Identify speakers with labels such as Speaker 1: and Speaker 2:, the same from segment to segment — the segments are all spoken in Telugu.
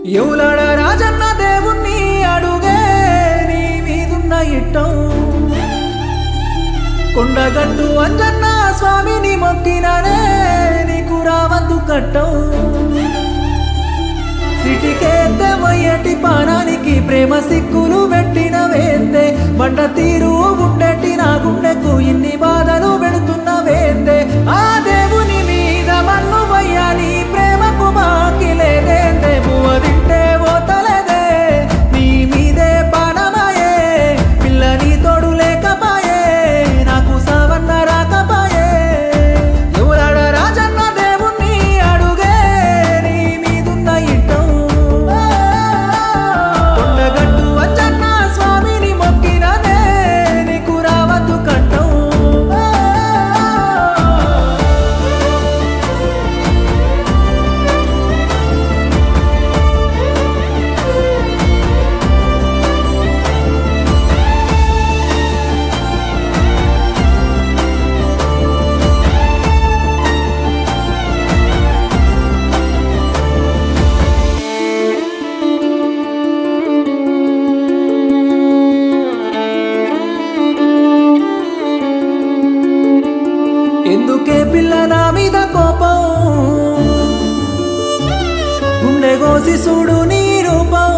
Speaker 1: ఎవలాడ రాజన్న దేవుణ్ణి అడుగే నీ మీదున్న ఇట్టం కొండగట్టు అంజన్న స్వామిని మొక్కిననే నీకు రావద్దు కట్టం సిటికేద్దే మొయ్యటి పానానికి ప్రేమ సిక్కులు పెట్టిన వేందే బండ తీరు ఉండేటి నా గుండెకు ఇన్ని బాధలు పెడుతున్న వేందే ఆ దేవుని మీద మన్ను వయ్యాలి ప్రేమకు మాకి లేదేందే పువ్వ తింటే పోతలేదే నీ మీదే పానమాయే పిల్లని తోడు లేకపాయే నాకు సావన్న రాకపాయే ఎవరాడ రాజన్న దేవుణ్ణి అడుగే నీ మీదున్న ఇట్టం కొండగట్టు అంజన్న స్వామిని మొక్కినదే నీకు రావద్దు కట్టం ఎందుకే పిల్ల నా మీద కోపం గుండె కోసి చూడు నీ రూపం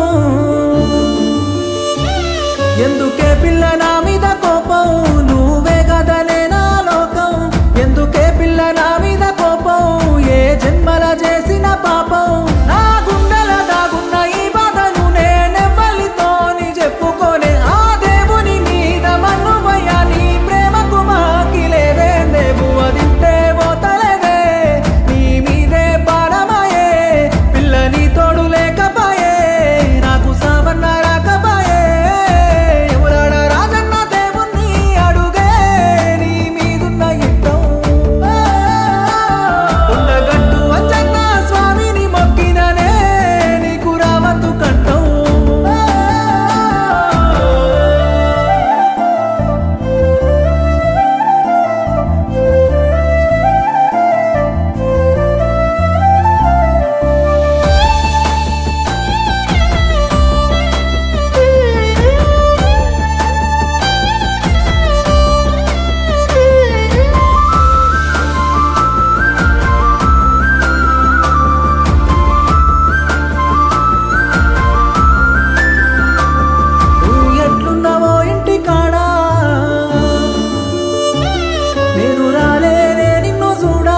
Speaker 1: ఎందుకే పిల్ల నా మీద కోపం నువ్వే కదలే నా లోకం ఎందుకే పిల్ల నా మీద కోపం ఏ జన్మల చేసిన పాపం నా గుండెల దాగున్న ఈ బాధను నేనెవ్వలితోని చెప్పుకోనే ఆ దేవుని మీద మన్ను నీ ప్రేమకు మాకి లేదే బువ్వ తింటే పోతలేదే నీ మీదే పాడమాయే పిల్లని తోడు లేకపాయే నాకు సావన్న రాకపాయే ఎవరాడ రాజన్న దేవుణ్ణి అడుగే నీ మీదున్న ఇట్టం ఉండగట్టు అంజన్న స్వామిని మొక్కిననే నీకు రావద్దు కట్టం నువ్వు ఎట్లున్నావో ఇంటి కాడా నేను రాలేనే నిన్ను చూడా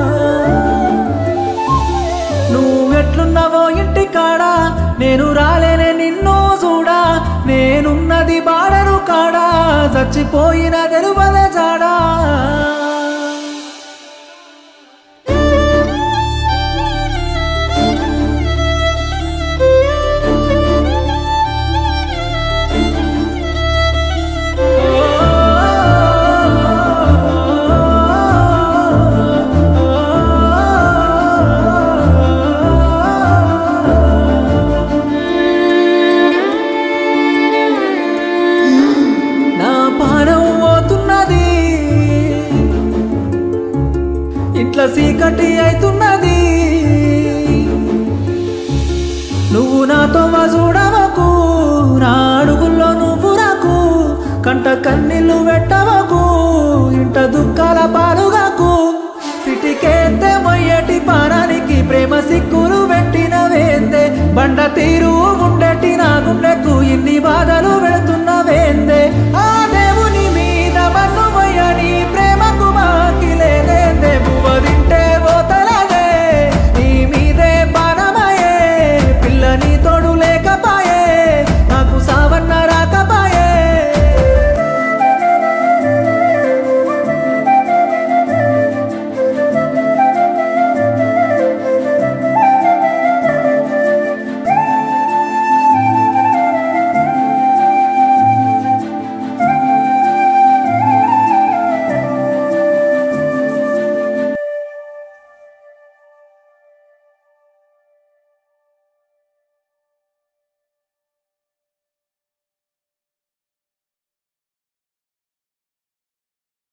Speaker 1: నువ్వు ఎట్లున్నావో ఇంటి కాడా నేను రాలేనే నిన్ను చూడా నేనున్నది బాడరు కాడా చచ్చిపోయిన తెలుపలే జాడా నా పానం పోతున్నది ఇట్లా చీకటి అవుతున్నది నువ్వు నాతో మా చూడవకు నా అడుగుల్లో నువ్వు రాకు కంట కన్నీళ్ళు పెట్టవకు ఇంట దుఃఖాల పాలుగాకు సిటికేస్తే మొయ్యటి పానానికి ప్రేమ సిక్కులు పెట్టిన వేందే బండ తీరు ఉండేటి నా గుండెకు ఇన్ని బాధలు పెడుతు